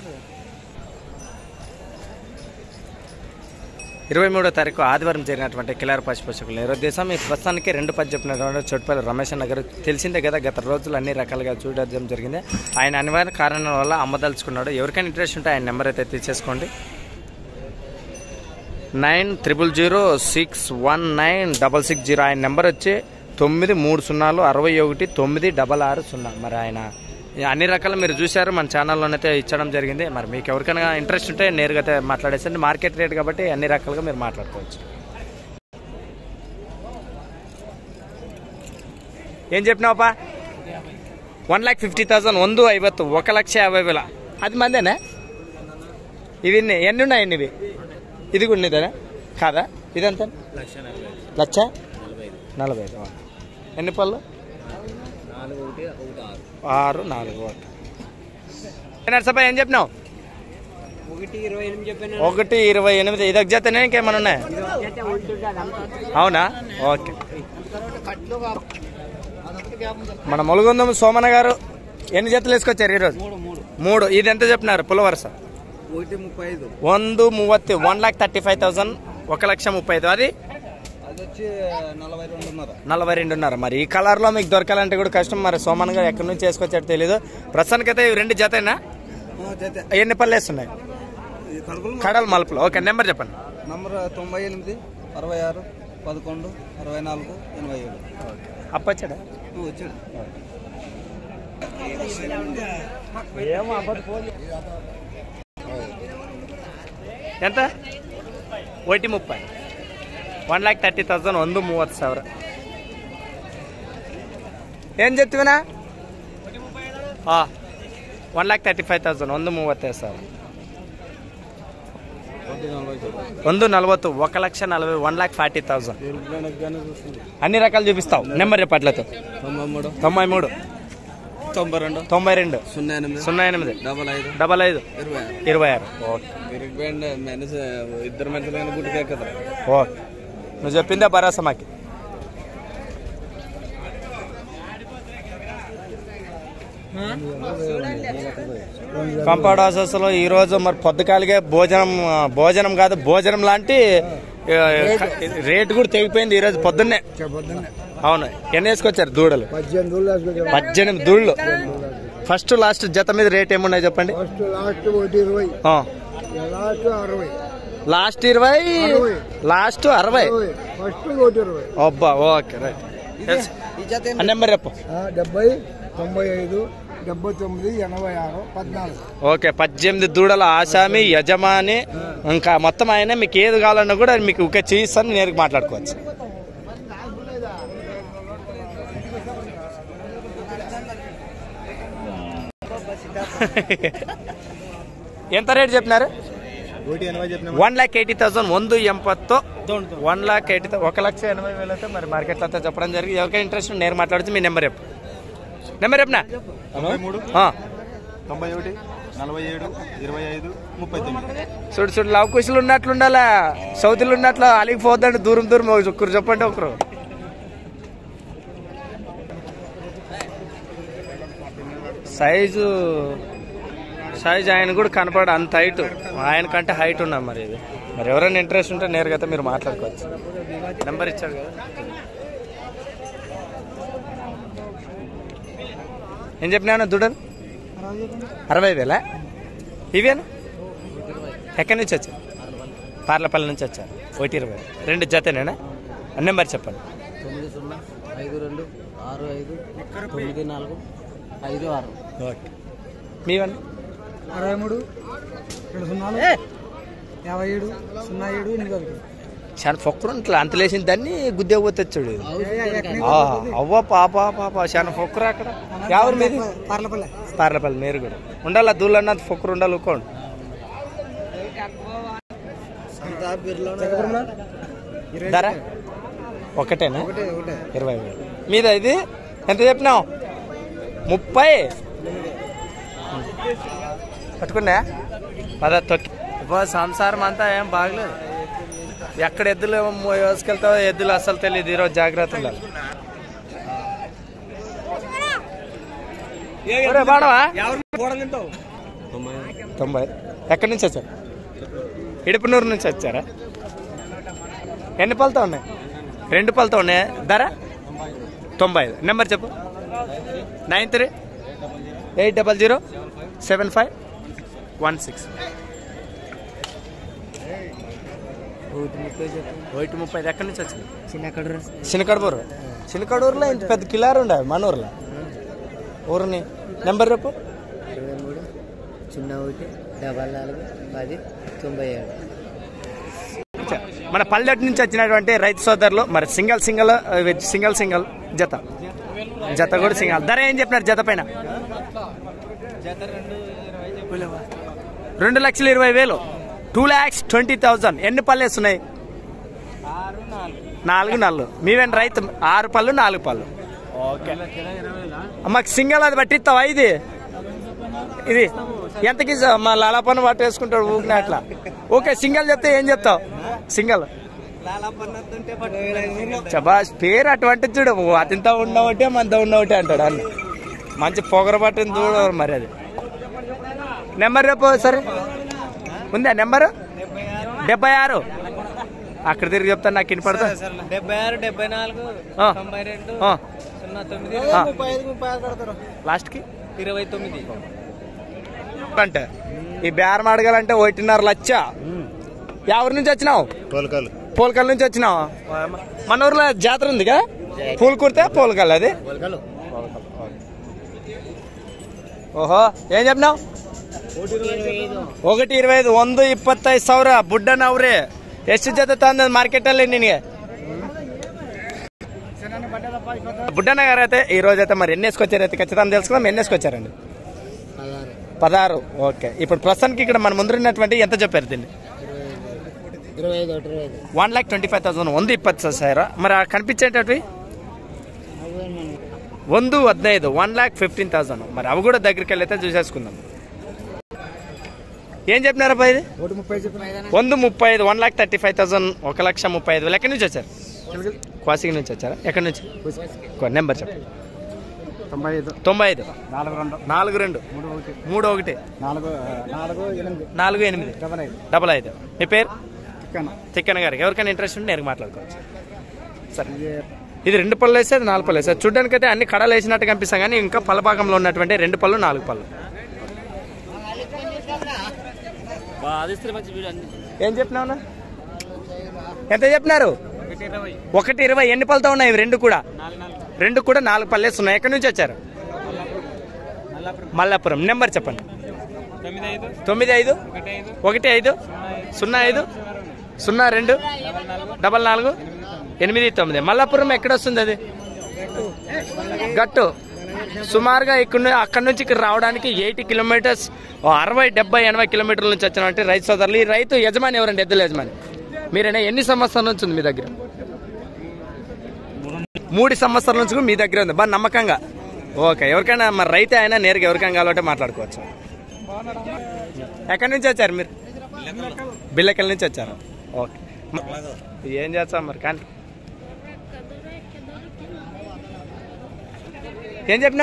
ఇరవై మూడో తారీఖు ఆదివారం జరిగినటువంటి కిలార పశు పోషకులు నిరుద్దేశం ఈ ప్రస్తుతానికి రెండు పది చెప్పినటువంటి చోటుపల్లి రమేష్ అన్న గారు తెలిసిందే కదా గత రోజులు అన్ని రకాలుగా చూడడం జరిగింది ఆయన అనివార్య కారణం వల్ల అమ్మదలుచుకున్నాడు ఎవరికైనా ఇంట్రెస్ట్ ఉంటే ఆయన నెంబర్ అయితే తీసేసుకోండి nine triple zero six one nine double six zero ఆయన నెంబర్ వచ్చి తొమ్మిది మూడు సున్నాలు అరవై ఒకటి తొమ్మిది డబల్ ఆరు సున్నా మరి ఆయన అన్ని రకాలు మీరు చూశారు మన ఛానల్లోనైతే ఇచ్చడం జరిగింది మరి మీకు ఎవరికైనా ఇంట్రెస్ట్ ఉంటే నేరుగా అయితే మాట్లాడేసండి మార్కెట్ రేట్ కాబట్టి అన్ని రకాలుగా మీరు మాట్లాడుకోవచ్చు ఏం చెప్పినావప్పా వన్ ಲ್ಯಾಕ್ ಫಿಫ್ಟಿ ತೌಸಂಡ್ ಒಂದು ಐವತ್ತು ఒక లక్ష యాభై వేల అది మందేనా ఇవి ఎన్ని ఎన్ని ఉన్నాయండి ఇవి ఇది కూడా నీదేనా కాదా ఇదంతా లక్ష నలభై ఐదు ఆ. ఎన్ని పళ్ళు ఆరు నాలుగు ఒకటి నర్సపా ఏం చెప్పినావు ఒకటి ఇరవై ఎనిమిది చెప్పాను ఒకటి ఇరవై ఎనిమిది ఇది ఒక జతనే ఇంకేమైనా ఉన్నాయా అవునా ఓకే మన మొలగొందం సోమన గారు ఎన్ని జతలు వేసుకొచ్చారు ఈరోజు మూడు మూడు మూడు ఇది ఎంత చెప్పినారు పులవరస ఒకటి ముప్పై ఐదు ಒಂದು ಮೂವತ್ತು one lakh thirty five thousand ఒక లక్ష ముప్పై ఐదు అది అది వచ్చి నలభై రెండున్నర నలభై రెండున్నర మరి ఈ కలర్లో మీకు దొరకాలంటే కూడా కష్టం మరి సోమన్ గారు ఎక్కడి నుంచి వేసుకొచ్చాడో తెలియదు ప్రస్తుతానికైతే ఇవి రెండు జతేనా జతే ఎన్ని పళ్ళు వేస్తున్నాయి ఈ కడుపులు కడలు మలుపులు ఓకే నెంబర్ చెప్పండి నంబర్ తొంభై ఎనిమిది అరవై ఆరు పదకొండు అరవై నాలుగు ఎనభై ఏడు అప్పచ్చాడా నువ్వు వచ్చాడు ఎంత ఒకటి ముప్పై ಒನ್ ಲ್ಯಾಕ್ ತರ್ಟಿ ತೌಸಂಡ್ ಒಂದು ಮೂವತ್ತು ಸಾವಿರ ಏನು చెప్తున్నా one lakh thirty five thousand ಒಂದು ಮೂವತ್ತೈದು ಸಾವಿರ ಒಂದು నలవత్తు ఒక లక్ష నలభై వన్ ల్యాక్ ఫార్టీ థౌసండ్ చూస్తుంది అన్ని రకాలు చూపిస్తావు నెంబర్ చెప్పట్లతో తొంభై మూడు తొంభై మూడు తొంభై రెండు తొంభై రెండు సున్నా ఎనిమిది సున్నా ఎనిమిది డబల్ ఐదు డబల్ ఐదు ఇరవై ఆరు ఇరవై ఆరు ఓకే విరిగిపోయింది మెనస్ ఇద్దరు మనుషులు కానీ గుడ్డుకే కదా ఓకే నువ్వు చెప్పిందే భరోసా మాకి కంపౌండ్ హౌసెస్లో ఈరోజు మరి పొద్దుకాలిగే భోజనం ఆ, భోజనం కాదు భోజనం లాంటి ఆ, రేటు కూడా తెగిపోయింది ఈరోజు పొద్దున్నే అవును ఎన్ని వేసుకొచ్చారు దూడలు పద్దెనిమిది దూడలు ఫస్ట్ లాస్ట్ జత మీద రేట్ ఏమున్నాయి చెప్పండి ఫస్ట్ లాస్ట్ ఒకటి ఇరవై ఆ. లాస్ట్ అరవై లాస్ట్ ఇరవై అరవై. లాస్ట్ అరవై ఇరవై ఫస్ట్ ఒకటి ఇరవై అబ్బా ఓకే రైట్ ఎస్. ఈ జత ఆ నెంబర్ చెప్పు ఆ, డెబ్బై తొంభై ఐదు డెబ్బై తొమ్మిది ఎనభై ఆరు పద్నాలుగు ఓకే పద్దెనిమిది దూడల ఆసామి యజమాని ఇంకా మొత్తం ఆయన మీకు ఏది కావాలన్నా కూడా మీకు ఒక చేయిస్తాను నేరుగా మాట్లాడుకోవచ్చు ఎంత రేట్ చెప్పినారు ఒకటి ఎనభై చెప్పిన వన్ ల్యాక్ ఎయిటీ థౌసండ్ ಒಂದು ಎಂಬತ್ತು వన్ ల్యాక్ ఎయిటీ ఒక లక్ష ఎనభై వేలు అయితే మరి మార్కెట్లో అంతా చెప్పడం జరిగింది ఎవరికైనా ఇంట్రెస్ట్ ఉంటే నేను మాట్లాడుతూ మీ నెంబర్ చెప్పు నెంబర్ చెప్పనా తొంభై మూడు ఆ. తొంభై ఒకటి నలభై ఏడు ఇరవై ఐదు ముప్పై తొమ్మిది చూడు చూడు లవ్ కుషులు ఉన్నట్లు ఉండాలా సౌతులు ఉన్నట్లు అలిగి పోద్దండి దూరం దూరం ఒకరు చెప్పండి ఒకరు సైజు సైజు ఆయన కూడా కనపడ అంత హైట్ ఆయన కంటే హైట్ ఉన్నాం మరి ఇది మరి ఎవరైనా ఇంట్రెస్ట్ ఉంటే నేరుగా అయితే మీరు మాట్లాడుకోవచ్చు నెంబర్ ఇచ్చాడు కదా ఏం చెప్పినా దుడలు అరవై వేలా ఇవేనా ఎక్కడి నుంచి వచ్చారు పార్లపల్లి నుంచి వచ్చారు ఒకటి ఇరవై రెండు జతనేనా నెంబర్ చెప్పండి తొమ్మిది సున్నా ఐదు రెండు ఆరు ఐదు తొమ్మిది నాలుగు ఐదు ఆరు ఓకే మీవన్నీ అరవై మూడు రెండు సున్నాలు యాభై ఏడు సున్నా ఏడు ఎనిమిది ఒకటి చాలా ఫొక్కరు ఇట్లా అంత లేచిన దాన్ని గుద్దే పోతే చూడు ఆ, అవ్వ పాప పాప చాలా ఫొక్కరు అక్కడ ఎవరు మీది పార్లపల్లె పార్లపల్లి మీరు కూడా ఉండాలా దూళ్ళు అన్నది ఫొక్కరు ఉండాలి ఊకోండి ధర ఒకటేనా ఇరవై వేలు మీద ఇది ఎంత చెప్పినావు ముప్పై పట్టుకున్నా పద తొక్కి ఇవ్వ సంసారం అంతా ఏం బాగలేదు ఎక్కడ ఎద్దులు వేసుకెళ్తావో ఎద్దులు అసలు తెలియదు ఈరోజు జాగ్రత్త ఉండాలి ఒరే, బాడవా తొంభై ఎక్కడి నుంచి వచ్చారు ఇడుపునూరు నుంచి వచ్చారా ఎన్ని పళ్ళతో ఉన్నాయి రెండు పళ్ళతో ఉన్నాయా ధర తొంభై ఐదు నెంబర్ చెప్పు nine three eight double zero seven five one six ఒకటి ముప్పై చెప్పు ఒకటి ముప్పై ఐదు ఎక్కడి నుంచి వచ్చింది చిన్న కడరు చిన్నకడూరు చిన్నకడూరులో ఇంత పెద్ద కిలారు ఉండే మన ఊర్లో ఊరిని నెంబర్ రేపు ఇరవై మూడు చిన్న ఒకటి డబల్ నాలుగు పది తొంభై ఏడు మన పల్లెటి నుంచి వచ్చినటువంటి రైతు సోదరులు మరి సింగల్ సింగల్ సింగల్ సింగల్ జత జత కూడా సింగల్ ధర ఏం చెప్పినారు జత పైన రెండు లక్షల ఇరవై వేలు టూ ల్యాక్స్ ట్వంటీ థౌజండ్ ఎన్ని పళ్ళు వేస్తున్నాయి నాలుగు నాలుగు మీవేం రైతు ఆరు పళ్ళు నాలుగు పళ్ళు ఓకే మాకు సింగల్ అది పట్టిస్తావా ఇది ఇది ఎంతకి స- మా లాలాపన్న పట్టు వేసుకుంటాడు ఊకిన అట్లా ఓకే సింగల్ చెప్తే ఏం చెప్తావు సింగల్ చబాష్ పేరు అటువంటి చూడు ఓ అతింత ఉండవటే మనతో ఉండవటే అంటాడు అన్న మంచి పొగర పట్టిన చూడు మరి అది నెంబర్ రేపు సరే ఉందా నెంబరు డెబ్బై ఆరు అక్కడ తిరిగి చెప్తాను నాకు వినపడతా డెబ్బై ఆరు డెబ్బై నాలుగు ఆ. తొంభై రెండు ఆ, సున్నా తొమ్మిది ఆ. ముప్పై ఐదు ముప్పై ఆరు కడతారు లాస్ట్కి ఇరవై తొమ్మిది అంటే ఈ బేరం అడగాలంటే ఒకటిన్నర లచ్చ ఎవరి నుంచి వచ్చినావు కోలకాలు పోల్కల్ నుంచి వచ్చినావు మన ఊర్లో జాతర ఉందిగా పూల్ కుర్తే పోల్కల్ అది కోలకాలు ಓಹೋ ಏನ್ చెప్పినావు ఒకటి ఇరవై ఐదు ಒಂದು ಇಪ್ಪತ್ತೈದು ಸಾವಿರ ಬುಡ್ಡನವ್ರೆ ಎಷ್ಟು ಜೊತೆ ತಂದ ಮಾರ್ಕೆಟ್ ಅಲ್ಲಿ ನಿನಗೆ బుడ్డన్న గారు అయితే ఈ రోజు అయితే మరి ఎన్ని వేసుకొచ్చారు అయితే ఖచ్చితంగా తెలుసుకుందాం ఎన్ని వేసుకొచ్చారండి పదహారు పదహారు ఓకే ఇప్పుడు ప్రస్తుతానికి ఇక్కడ మన ముందున్నటువంటి ఎంత చెప్పారు దీన్ని ఇరవై ఐదు ఒకటి ఇరవై ఐదు one lakh twenty five thousand ಒಂದು ಇಪ್ಪತ್ತು ಸಾವಿರ మరి ಆ కనిపించేటవి ಒಂದು ಹದಿನೈದು వన్ ల్యాక్ ఫిఫ్టీన్ థౌసండ్ మరి అవి కూడా దగ్గరికి వెళ్ళి అయితే చూసేసుకుందాం ఏం చెప్పినారబ్బా ఇది ఒకటి ముప్పై చెప్పిన ಒಂದು ముప్పై ఐదు one lakh thirty five thousand ఒక లక్ష ముప్పై ఐదు వేలు ఎక్కడి నుంచి వచ్చారు క్వాసికి నుంచి వచ్చారా ఎక్కడి నుంచి నెంబర్ చెప్పండి తొంభై ఐదు తొంభై ఐదు నాలుగు రెండు నాలుగు రెండు మూడు ఒకటి మూడు ఒకటి నాలుగు నాలుగు ఎనిమిది నాలుగు ఎనిమిది డబల్ ఐదు డబల్ ఐదు మీ పేరు చికెన్ తిక్కన గారికి ఎవరికైనా ఇంట్రెస్ట్ ఉంటే నేరుగా మాట్లాడుకోవచ్చు సరే ఇది రెండు పళ్ళు వేస్తే అది నాలుగు పళ్ళు వేస్తే చూడడానికి అయితే అన్ని కడలు వేసినట్టు కనిపిస్తాం కానీ ఇంకా పళ్ళ భాగంలో ఉన్నటువంటి రెండు పళ్ళు నాలుగు పళ్ళు ఏం చెప్పినావు ఎంత చెప్పినారు ఒకటి ఇరవై ఎన్ని పళ్ళతో ఉన్నాయి ఇవి రెండు కూడా రెండు కూడా నాలుగు పళ్ళు వేస్తున్నాయి ఎక్కడి నుంచి వచ్చారు మల్లాపురం నెంబర్ చెప్పండి తొమ్మిది ఐదు ఒకటి ఐదు సున్నా ఐదు సున్నా రెండు డబల్ నాలుగు ఎనిమిది తొమ్మిది మల్లాపురం ఎక్కడ వస్తుంది అది గట్టు సుమారుగా ఇక్కడ అక్కడ నుంచి ఇక్కడ రావడానికి ఎయిటీ కిలోమీటర్స్ ఓ అరవై డెబ్బై ఎనభై కిలోమీటర్ల నుంచి వచ్చినటువంటి రైతు సోదరులు ఈ రైతు యజమాని ఎవరండి ఎద్దుల యజమాని మీరైనా ఎన్ని సంవత్సరాల నుంచి ఉంది మీ దగ్గర మూడు సంవత్సరాల నుంచి కూడా మీ దగ్గర ఉంది బాగా నమ్మకంగా ఓకే ఎవరికైనా మరి రైతు అయినా నేరుగా ఎవరికైనా కావాలంటే మాట్లాడుకోవచ్చు ఎక్కడి నుంచి వచ్చారు మీరు బిల్లకెళ్ళ నుంచి వచ్చారు ఓకే మ- ఏం చేస్తాం మరి కానీ ಏನ್ చెప్పిನ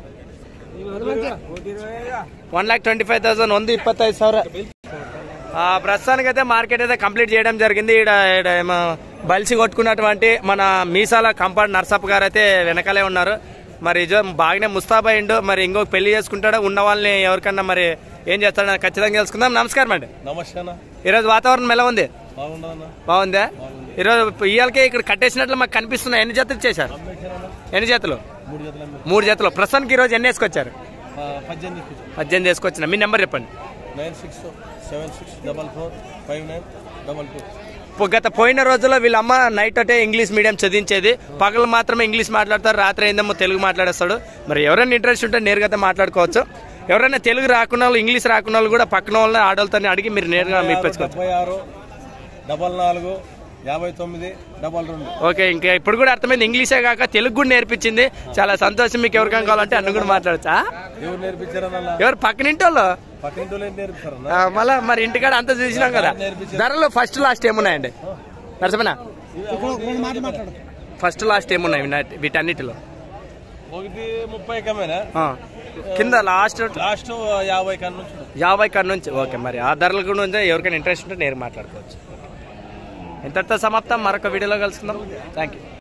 one lakh twenty five thousand ಒಂದು ఇప్పತ್ತೈದು ಸಾವಿರ ఆ, ప్రస్తుతానికైతే మార్కెట్ అయితే కంప్లీట్ చేయడం జరిగింది ఈడ ఈడ ఏమో బలిసి కొట్టుకున్నటువంటి మన మీసాల కంపౌండ్ నర్సప్ప గారు అయితే వెనకాలే ఉన్నారు మరి ఇజో బాగానే ముస్తాబైండు మరి ఇంకొక పెళ్లి చేసుకుంటాడో ఉన్న వాళ్ళని ఎవరికన్నా మరి ఏం చేస్తాడో ఖచ్చితంగా తెలుసుకుందాం నమస్కారం అండి నమస్తే అన్న ఈరోజు వాతావరణం ఎలా ఉంది బాగుండదన్న బాగుందా ఈరోజు ఇయ్యాలకే ఇక్కడ కట్టేసినట్లు మాకు కనిపిస్తున్నాయి ఎన్ని జతలు చేశారు ఎన్ని జతలు మూడు జతల మూడు జతలు ప్రస్తుతానికి ఈరోజు ఎన్ని వేసుకొచ్చారు పద్దెనిమిది పద్దెనిమిది వేసుకొచ్చిన మీ నెంబర్ చెప్పండి nine six seven six double four five nine double two పో- గత పోయిన రోజుల్లో వీళ్ళ అమ్మ నైట్ అంటే ఇంగ్లీష్ మీడియం చదివించేది పగలు మాత్రమే ఇంగ్లీష్ మాట్లాడతారు రాత్రి అయిందేమో తెలుగు మాట్లాడేస్తాడు మరి ఎవరైనా ఇంట్రెస్ట్ ఉంటే నేరుగా అయితే మాట్లాడుకోవచ్చు ఎవరైనా తెలుగు రాకున్న వాళ్ళు ఇంగ్లీష్ రాకున్న వాళ్ళు కూడా పక్కన వాళ్ళని ఆడవాళ్ళతో అడిగి మీరు నేరుగా మెప్పించుకోవచ్చు డెబ్బై ఆరు డబల్ నాలుగు యాభై తొమ్మిది డబల్ రెండు ఓకే ఇంకా ఇప్పుడు కూడా అర్థమైంది ఇంగ్లీషే కాక తెలుగు కూడా నేర్పించింది చాలా సంతోషం మీకు ఎవరికైనా కావాలంటే అన్ను కూడా మాట్లాడచ్చా ఎవరు నేర్పించారన్న ఎవరు పక్కనింటి వాళ్ళు పక్కింటి వాళ్ళు నేర్పిస్తారన్న ఆ, మళ్ళా మరి ఇంటికాడ అంతా చూసినాం కదా ధరలు ఫస్ట్ లాస్ట్ ఏమున్నాయండి నరసమనా మాట మాట్లాడు ఫస్ట్ లాస్ట్ ఏమున్నాయి వీటి- వీటన్నిటిలో ఒకటి ముప్పై కమేనా ఆ, కింద లాస్ట్ లాస్ట్ యాభై కన్నా నుంచి ఉంది. యాభై కన్నా నుంచి ఓకే మరి ఆ ధరల కూడా ఉంటే ఎవరికైనా ఇంట్రెస్ట్ ఉంటే నేను మాట్లాడుకోవచ్చు ఇంతటితో సమాప్తం మరొక వీడియోలో కలుసుకుందాం థ్యాంక్ యూ